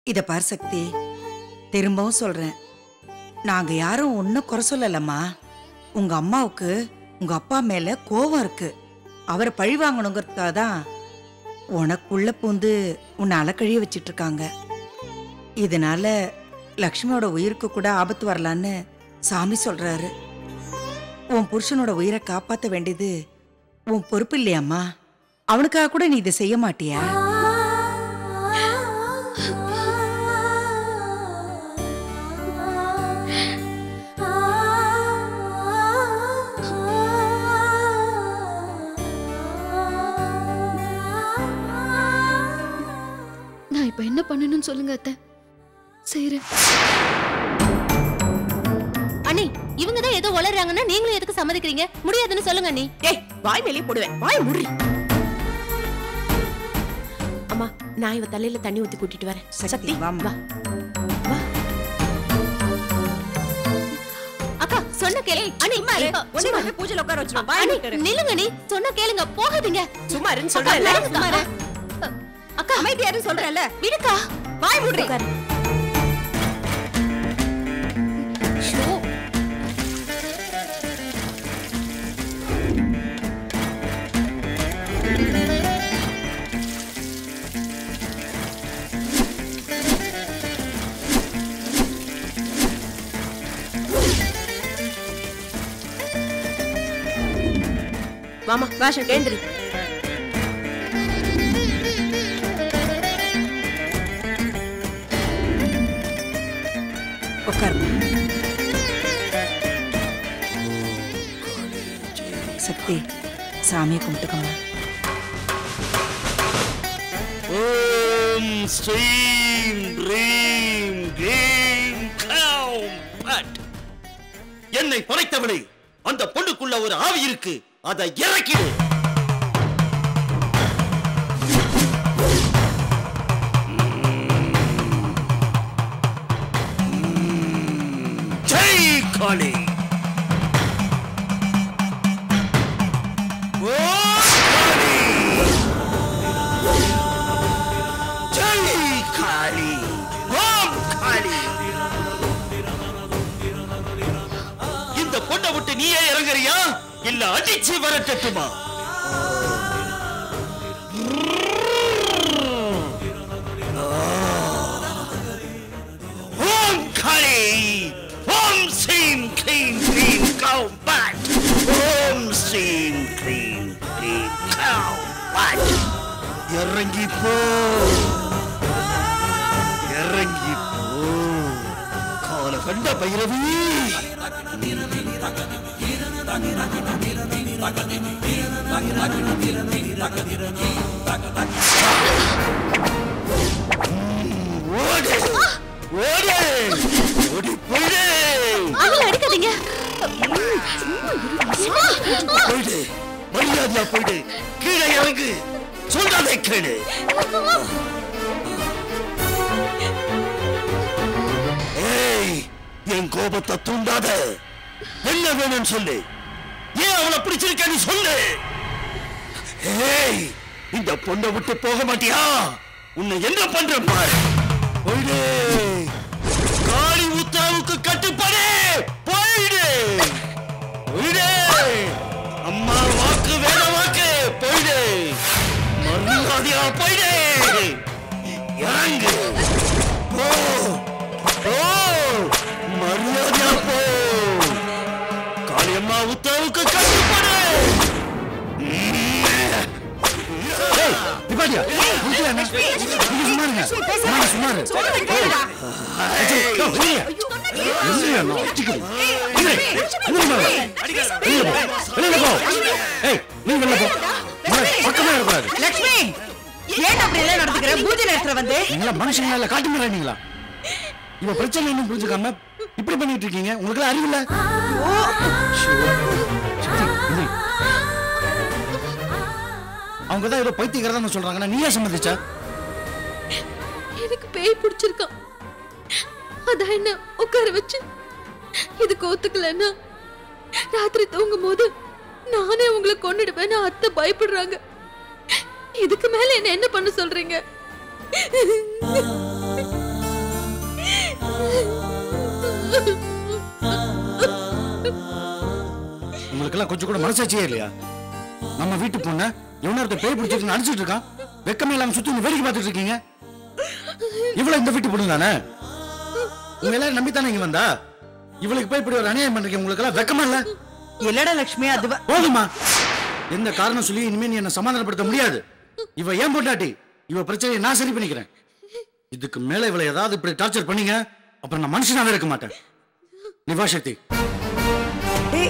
இத பார் சக்தி திரும்பவும் சொல்றேன் நாங்க யாரும் ஒன்னும் குறை சொல்லலம்மா உங்க அம்மாவுக்கு உங்க அப்பா மேல கோவம் இருக்கு அவரை பழி வாங்கணுங்கிறதுக்காக தான் உனக்குள்ள பூந்து உன்னை அலக்கழிய வச்சிட்டு இருக்காங்க இதனால லக்ஷ்மியோட உயிருக்கு கூட ஆபத்து வரலான்னு சாமி சொல்றாரு உன் புருஷனோட உயிரை காப்பாத்த வேண்டியது உன் பொறுப்பு இல்லையாம்மா அவனுக்காக கூட நீ இதை செய்ய மாட்டியா நான் இப்ப என்ன பண்ணணும்னு சொல்லுங்க அத்தை செய்யறேன் அண்ணி இவங்க தான் ஏதோ வளர்றாங்கன்னா நீங்களும் எதுக்கு சம்மதிக்கிறீங்க முடியாதுன்னு சொல்லுங்க அண்ணி ஏய் வாய் மேலே போடுவேன் வாய் முடி அம்மா நான் இவ தலையில தண்ணி ஊத்தி கூட்டிட்டு வரேன் சக்தி, வாம்மா. வா வா அக்கா சொன்ன கேளு அண்ணி சும்மா இரு, பூஜையில உட்கார வச்சிருவோம் அண்ணி நில்லுங்க அண்ணி சொன்ன கேளுங்க போகாதீங்க சும்மா இருன்னு அக்கா, சொல்றேன்ல விடுங்கக்கா. அ, அக்கா அமைதியாரு சொல்றேன்ல விடுக்கா வாய் மூடி ஷோ. வாமா வாஷ கேந்திரி உட்காரு சக்தி சாமியை கும்பிட்டுக்கம்மா ஓம் ஸ்ரீம் ரீம் ரீம் க்ளௌம் பட் என்னை படைத்தவளே அந்த பொண்ணுக்குள்ள ஒரு ஆவி இருக்கு அதை இறக்கிடு ஜெய் காளி ஓம் காளி ஜெய் காளி ஓம் காளி இந்த பொண்ணை விட்டு நீயே இறங்குறியா இல்ல அடிச்சு வரட்டட்டுமா ஓம் காளி ஓம் ஸ்ரீம் க்ளீம் க்ளீம் கௌ பேட் ஓம் ஸ்ரீம் க்ளீம் க்ளீம் கௌ பேட் இறங்கி போ இறங்கி போ கால கண்ட பைரவி ஓடு ஓடு ஓடி போயிடு அவங்கள அடிக்காதீங்க போயிடு மரியாதையா போயிடு கீழே இறங்கு சொல்றதை கேளு ஏய் என் கோபத்தை தூண்டாத என்ன வேணும்னு சொல்லு ஏன் அவளை பிடிச்சிருக்க நீ சொல்லு ஏய் இந்த பொண்ணை விட்டு போக மாட்டியா உன்னை என்ன பண்ற பாரு போயிடு காளி உத்தரவுக்கு கட்டுப்படு போயிடு போயிடு அம்மா வாக்கு வேத வாக்கு போயிடு மரியாதையா போயிடு இறங்கு போ போ மரியாதையா போ காளியம்மா உத்தரவுக்கு கட்டுப்படு நிப்பாட்டியா நிறுத்தியா என்ன? நீங்க சும்மா இருங்க. நான் சும்மா இரு. ஐயோ, வெளியே. வெளியே நான் அடிச்சுக்கிறேன். வெளியே. வெளியே வா. வெளியே போ. வெளியில போ. ஏய், நீ வெளில போ. இங்க பக்கமே இருக்கக்கூடாது. லக்ஷ்மி ஏன் அப்படி எல்லாம் நடந்துக்கிற பூஜை நேரத்துல வந்து நீங்களா மனுஷங்களா இல்ல காட்டு மிராண்டிங்களா இவ பிரச்சனை இன்னும் புரிஞ்சுக்காம இப்படி பண்ணிட்டு இருக்கீங்க உங்களுக்கு அறிவு இல்ல அவங்க தான் ஏதோ பைத்தியக்காரதான் சொல்றாங்கன்னா நீயே சம்மதிச்சா எனக்கு பேய் பிடிச்சிருக்கான் அதான் என்ன உட்கார வச்சு இதுக்கு ஒத்துக்கலன்னா ராத்திரி தூங்கும் போது நானே உங்களை கொன்னுடுவேன்னு அத்தை பயப்படுறாங்க இதுக்கு மேல என்ன என்ன பண்ண சொல்றீங்க உங்களுக்கெல்லாம் கொஞ்சம் கூட மனசாட்சியே இல்லையா நம்ம வீட்டு பொண்ண எவனோ ஒருத்தன் பேய் பிடிச்சிட்டு அடிச்சிட்டு இருக்கான் வெக்கமே இல்லாம சுத்தி வந்து வேடிக்கை பார்த்துட்டு இருக்கீங்க இவ்வளவு இந்த வீட்டு பொண்ணு தானே உங்க எல்லாரும் நம்பித்தானே இங்க வந்தா இவளுக்கு போய் இப்படி ஒரு அநியாயம் பண்றீங்க உங்களுக்கு எல்லாம் வெக்கமா இல்ல இல்லடா லக்ஷ்மி அது வ- போதுமா எந்த காரணம் சொல்லி இனிமே நீ என்ன சமாதானப்படுத்த முடியாது இவ ஏன் பொண்டாட்டி இவ பிரச்சனையை நான் சரி பண்ணிக்கிறேன் இதுக்கு மேல இவளை ஏதாவது இப்படி டார்ச்சர் பண்ணீங்க அப்புறம் நான் மனுஷனாவே இருக்க மாட்டேன் நிவா சக்தி டேய்,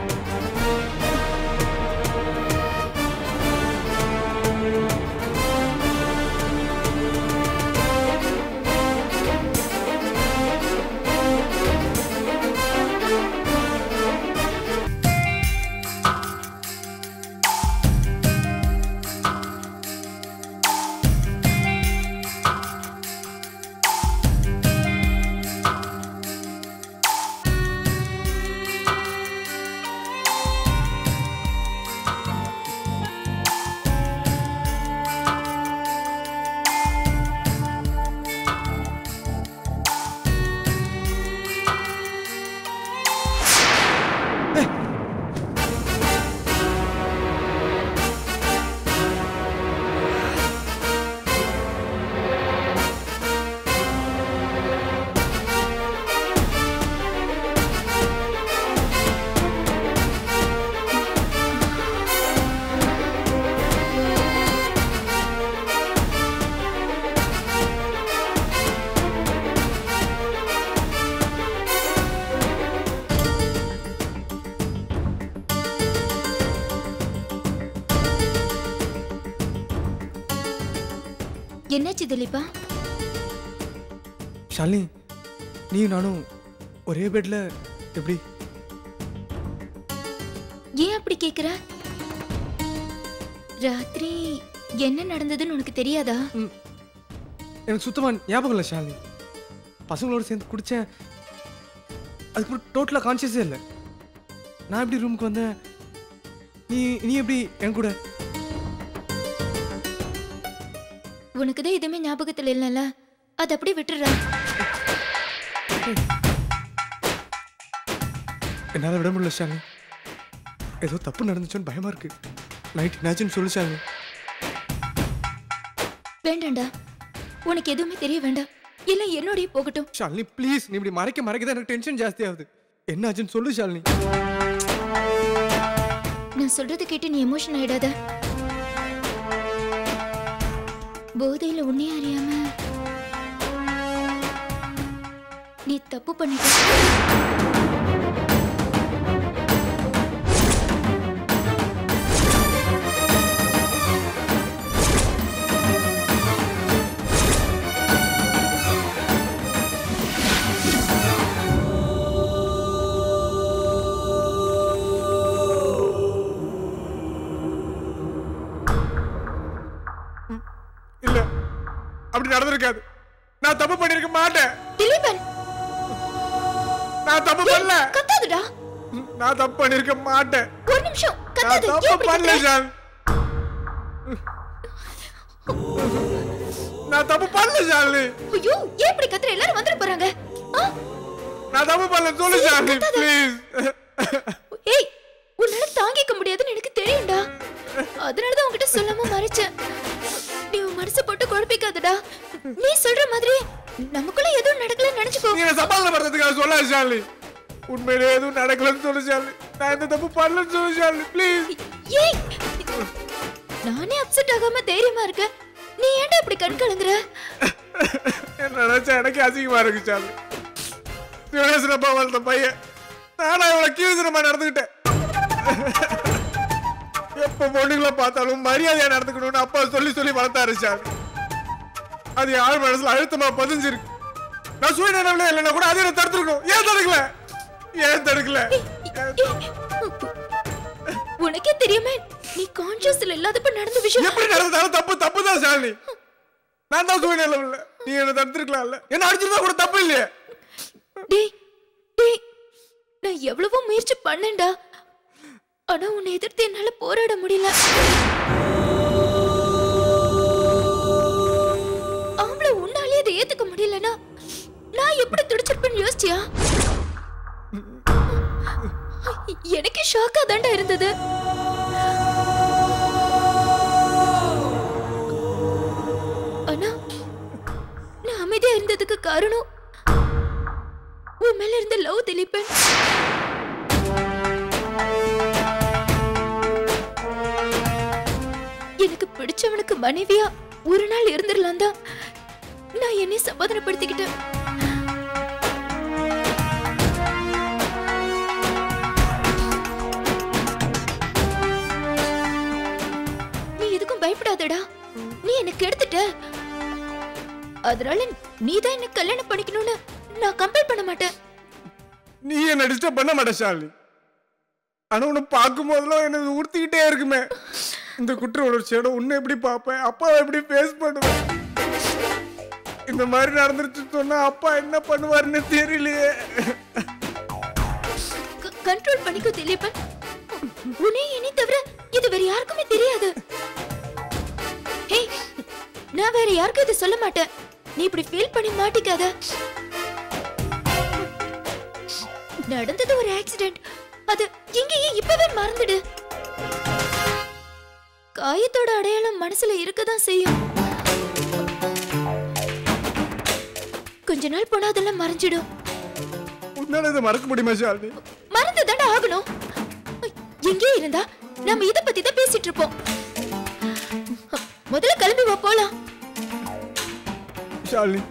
என்னாச்சு திலீபா ஷாலினி நீ நானும் ஒரே பெட்ல எப்படி ஏன் அப்படி கேக்குற ராத்திரி என்ன நடந்ததுன்னு உனக்கு தெரியாதா எனக்கு சுத்தமா ஞாபகம் இல்லை ஷாலினி பசங்களோட சேர்ந்து குடிச்சேன் அதுக்கப்புறம் டோட்டலாக கான்சியஸே இல்லை நான் எப்படி ரூமுக்கு வந்தேன் நீ நீ எப்படி என் கூட உனக்கு தான் எதுவுமே ஞாபகத்துல இல்லைல்ல அது அப்படியே விட்டுற என்னால் விட முடியல ஷாலினி ஏதோ தப்பு நடந்துச்சோன்னு பயமா இருக்கு நைட் என்னாச்சுன்னு சொல்லு ஷாலினி வேண்டாம்டா உனக்கு எதுவுமே தெரிய வேண்டாம் இல்ல என்னோடய போகட்டும் ஷாலினி ப்ளீஸ் நீ இப்படி மறைக்க மறைக்க தான் எனக்கு டென்ஷன் ஜாஸ்தி ஆகுது என்னாச்சுன்னு சொல்லு ஷாலினி நான் சொல்றதை கேட்டு நீ எமோஷன் ஆயிடாத போதையில உன்னையே அறியாம நீ தப்பு பண்ணிட்ட இல்ல அப்படி நடந்திருக்காது நான் தப்பு பண்ணிருக்க மாட்டேன் திலீபன் நான் தப்பு பண்ணல கத்தாதுடா நான் தப்பு பண்ணிருக்க மாட்டேன் ஒரு நிமிஷம் நான் கத்தாது ஏன் தப்பு இப்படி பண்ணல கத்துற? ஷால் நான் தப்பு பண்ணல ஷாலினி ஐயோ ஏன் இப்படி கத்துற எல்லாரும் வந்துட போறாங்க ஆ? நான் தப்பு பண்ணல சொல்லு சரி, ஷாலினி கத்தாத. ப்ளீஸ் ஏய் உன்னால தாங்கிக்க முடியாதுன்னு எனக்கு தெரியும்டா அதனாலதான் உன்கிட்ட சொல்லாம மறைச்சேன் நீ உன் மனசை போட்டு குழப்பிக்காதடா நீ சொல்ற மாதிரி நமக்குள்ள எதுவும் நடக்கலன்னு நினைச்சுக்கோ நீ சமாதானப்படுறதுக்காக சொல்லாது ஷாலினி உண்மையிலே எதுவும் நடக்கலன்னு சொல்லு ஷாலினி நான் எந்த தப்பு பண்ணலன்னு சொல்லு ஷாலினி ப்ளீஸ் ஏய் நானே அப்செட் ஆகாம தைரியமா இருக்க நீ ஏன்டா இப்படி கண் கலங்குற என்ன நினைச்சா எனக்கு அசிங்கமா இருக்கு ஷாலினி சிவனேஸ்வரப்பா வளர்த்த பையன் நானா இவ்வளவு கீழ்த்தனமா நடந்துக்கிட்டேன் எப்ப பொண்ணுங்களை பார்த்தாலும் மரியாதையா நடந்துக்கணும்னு அப்பா சொல்லி சொல்லி வளர்த்தாரு ஷாலினி அது என் ஆள் மனசுல அழுத்தமா பதிஞ்சிருக்கு நான் சுயநினைவுல இல்லைன்னா கூட அதை தடுத்துருக்கணும் ஏன் தடுக்கல ஏன் தடுக்கல உனக்கே தெரியுமே நீ கான்சியஸ்ல இல்லாதப்ப நடந்த விஷயம் எப்படி நடந்தாலும் தப்பு தப்பு தான் ஷாலினி நான் தான் சூழ்நிலை நீ என்ன தடுத்துருக்கலாம்ல என்ன அடிச்சிருந்தா கூட தப்பு இல்லையே டேய் டேய் நான் எவ்வளவோ முயற்சி பண்ணேன்டா ஆனா உன்னை எதிர்த்து என்னால போராட முடியல ஆம்பளை உன்னாலே அதை ஏத்துக்க முடியலனா நான் எப்படி துடிச்சிருப்பேன்னு யோசிச்சியா எனக்கு ஷாக்கா தாண்டா இருந்தது ஆனா நான் அமைதியா இருந்ததுக்கு காரணம் உன் மேல இருந்த லவ் திலீபன் எனக்கு பிடிச்சவனுக்கு மனைவியா ஒரு நாள் இருந்துடலாம் தான் நான் என்னை சமாதானப்படுத்திக்கிட்டேன் நீ எதுக்கும் பயப்படாதடா நீ என்ன கெடுத்துட்ட அதனால நீ தான் என்ன கல்யாணம் பண்ணிக்கணும்னு நான் கம்பல் பண்ண மாட்டேன் நீ என்ன டிஸ்டர்ப் பண்ண மாட்ட ஷாலினி ஆனா உன்னை பார்க்கும் போதெல்லாம் எனக்கு உறுத்திக்கிட்டே இருக்குமே இந்த குற்ற உணர்ச்சியோட உன்னை எப்படி பார்ப்பேன் அப்பாவை எப்படி ஃபேஸ் பண்ணுவேன் இந்த மாதிரி நடந்துருச்சு சொன்னா அப்பா என்ன பண்ணுவாருன்னு தெரியலையே கண்ட்ரோல் பண்ணிக்கோ திலீபன் உன்னை இனி தவிர இது வேற யாருக்குமே தெரியாது ஹேய் நான் வேற யாருக்கும் இதை சொல்ல மாட்டேன் நீ இப்படி ஃபீல் பண்ணி மாட்டிக்காத நடந்தது ஒரு ஆக்சிடென்ட் அது இங்கேயே இப்பவே மறந்துடு காயத்தோட அடையாளம் மனசுல இருக்கதான் செய்யும் கொஞ்ச நாள் போனா அதெல்லாம் மறைஞ்சிடும் உன்னால இதை மறக்க முடியுமா ஷாலினி மறந்து தானே ஆகணும் எங்கே இருந்தா நம்ம இத பத்தி தான் பேசிட்டு இருப்போம் முதல்ல கிளம்பி வா போலாம் ஷாலினி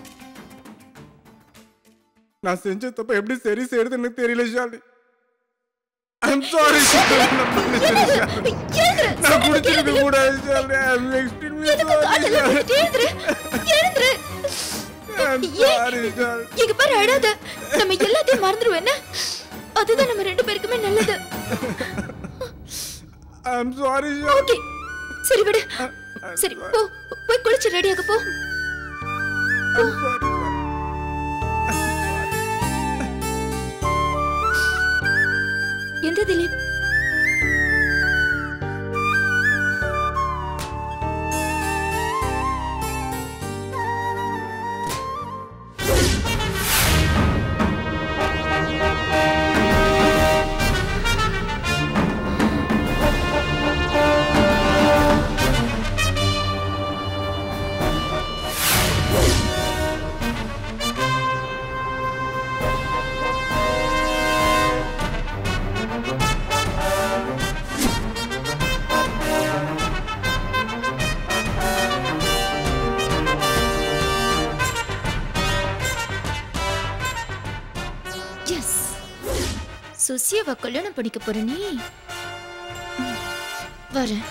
நான் செஞ்ச தப்ப எப்படி சரி செய்யறதுன்னு எனக்கு தெரியல ஷாலினி ஐம் சாரி எழுந்துரு நான் குடிச்சிருக்க கூடாது ஷாலினி ஐம் எக்ஸ்ட்ரீம்லி எதுக்கு காட்டல சாரி விட்டுட்டு எழுந்துரு எழுந்துரு ஐம் ஏன்? சாரி ஷாலினி இங்க பாரு அழாத நம்ம எல்லாத்தையும் மறந்துருவோம் என்ன அதுதான் நம்ம ரெண்டு பேருக்குமே நல்லது ஐம் சாரி ஷாலினி ஓகே சரி விடு சரி போ போய் குளிச்சு ரெடியாக போ ஐம் சாரி எந்த திலீப் எஸ் சுசியவ கல்யாணம் பண்ணிக்க போற நீ ம், வரேன்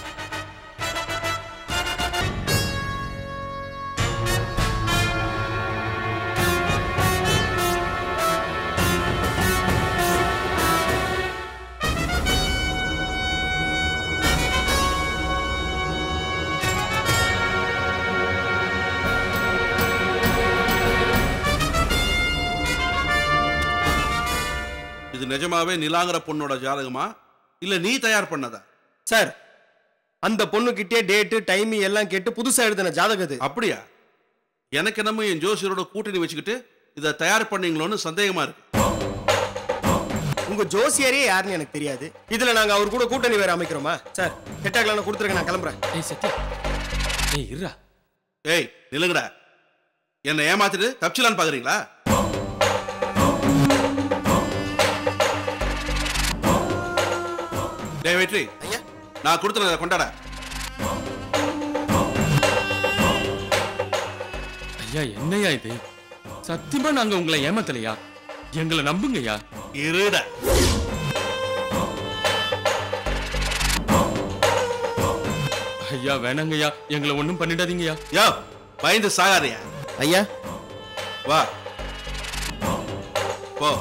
இது நிஜமாவே நிலாங்கிற பொண்ணோட ஜாதகமா இல்ல நீ தயார் பண்ணதா சார் அந்த பொண்ணுகிட்டே டேட்டு டைம் எல்லாம் கேட்டு புதுசா எழுதின ஜாதகம் இது அப்படியா எனக்கு என்னமோ என் ஜோசியரோட கூட்டணி வச்சுக்கிட்டு இதை தயார் பண்ணீங்களோன்னு சந்தேகமா இருக்கு உங்க ஜோசியரே யாருன்னு எனக்கு தெரியாது இதுல நாங்க அவர் கூட கூட்டணி வேற அமைக்கிறோமா சார் செட்டாகலாம் கொடுத்துருங்க நான் கிளம்புறேன் ஏய் சத்யா ஏய் இருடா ஏய் நிலுங்கடா என்னை ஏமாத்திட்டு தப்பிச்சலான்னு பாக்குறீங்களா டேய் வெற்றி ஐயா நான் கொடுத்துறத கொண்டாட ஐயா என்னையா இது சத்தியமா நாங்க உங்களை ஏமாத்தலையா எங்களை நம்புங்கய்யா இருட ஐயா வேணாங்கய்யா எங்களை ஒண்ணும் பண்ணிடாதீங்கய்யா யோ பயந்து சாகாரியா ஐயா வா போ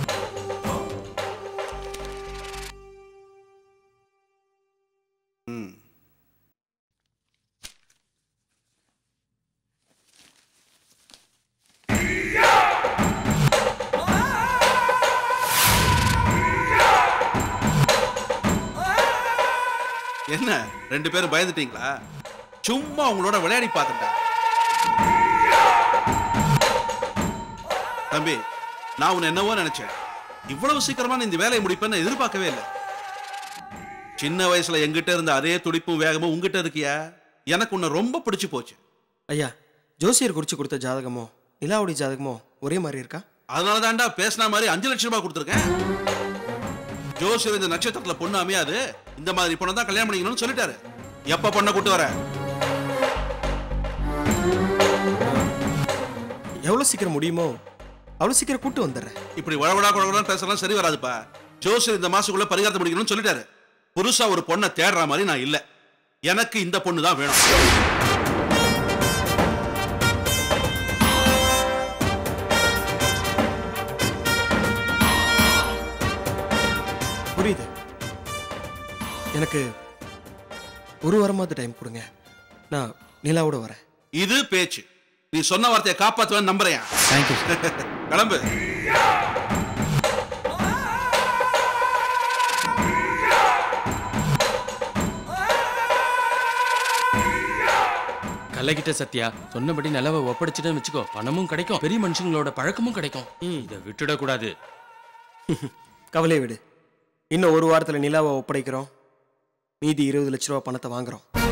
ம் என்ன ரெண்டு பேரும் பயந்துட்டீங்களா சும்மா உங்களோட விளையாடி பார்த்துட்டேன் தம்பி நான் உன்னை என்னவோ நினைச்சேன் இவ்வளவு சீக்கிரமா நீ இந்த வேலையை முடிப்பேன்னு எதிர்பார்க்கவே இல்லை சின்ன வயசுல எங்கிட்ட இருந்த அதே துடிப்பும் வேகமும் உங்ககிட்ட இருக்கியா எனக்கு உன்னை ரொம்ப பிடிச்சு போச்சு ஐயா ஜோசியர் குறிச்சு கொடுத்த ஜாதகமோ நிலாவுடைய ஜாதகமோ ஒரே மாதிரி இருக்கா அதனால தான்டா பேசின மாதிரி அஞ்சு லட்சம் ரூபாய் கொடுத்துருக்கேன் ஜோசியர் இந்த நட்சத்திரத்துல பொண்ணு அமையாது இந்த மாதிரி பொண்ணை தான் கல்யாணம் பண்ணிக்கணும்னு சொல்லிட்டாரு எப்ப பொண்ணை கூட்டு வர எவ்வளோ சீக்கிரம் முடியுமோ அவ்வளோ சீக்கிரம் கூட்டு வந்துடுறேன் இப்படி வளவடா குழவடா பேசலாம் சரி வராதுப்பா ஜோசியர் இந்த மாசத்துக்குள்ள பரிகாரத்தை முடிக்கணும்னு சொல்லிட்டாரு புதுசா ஒரு பொண்ணை தேடுற மாதிரி நான் இல்ல எனக்கு இந்த பொண்ணு தான் வேணும் புரியுது எனக்கு ஒரு வாரமாவது டைம் கொடுங்க நான் நிலாவோட வரேன் இது பேச்சு நீ சொன்ன வார்த்தையை காப்பாத்துவேன் நம்புறேன் தேங்க்யூ கிளம்பு கலைகிட்ட சத்யா சொன்னபடி நிலவை ஒப்படைச்சிட்டு வச்சுக்கோ பணமும் கிடைக்கும் பெரிய மனுஷங்களோட பழக்கமும் கிடைக்கும் இதை விட்டுடக்கூடாது கவலையை விடு இன்னும் ஒரு வாரத்தில் நிலாவை ஒப்படைக்கிறோம் மீதி இருபது லட்ச ரூபா பணத்தை வாங்குறோம்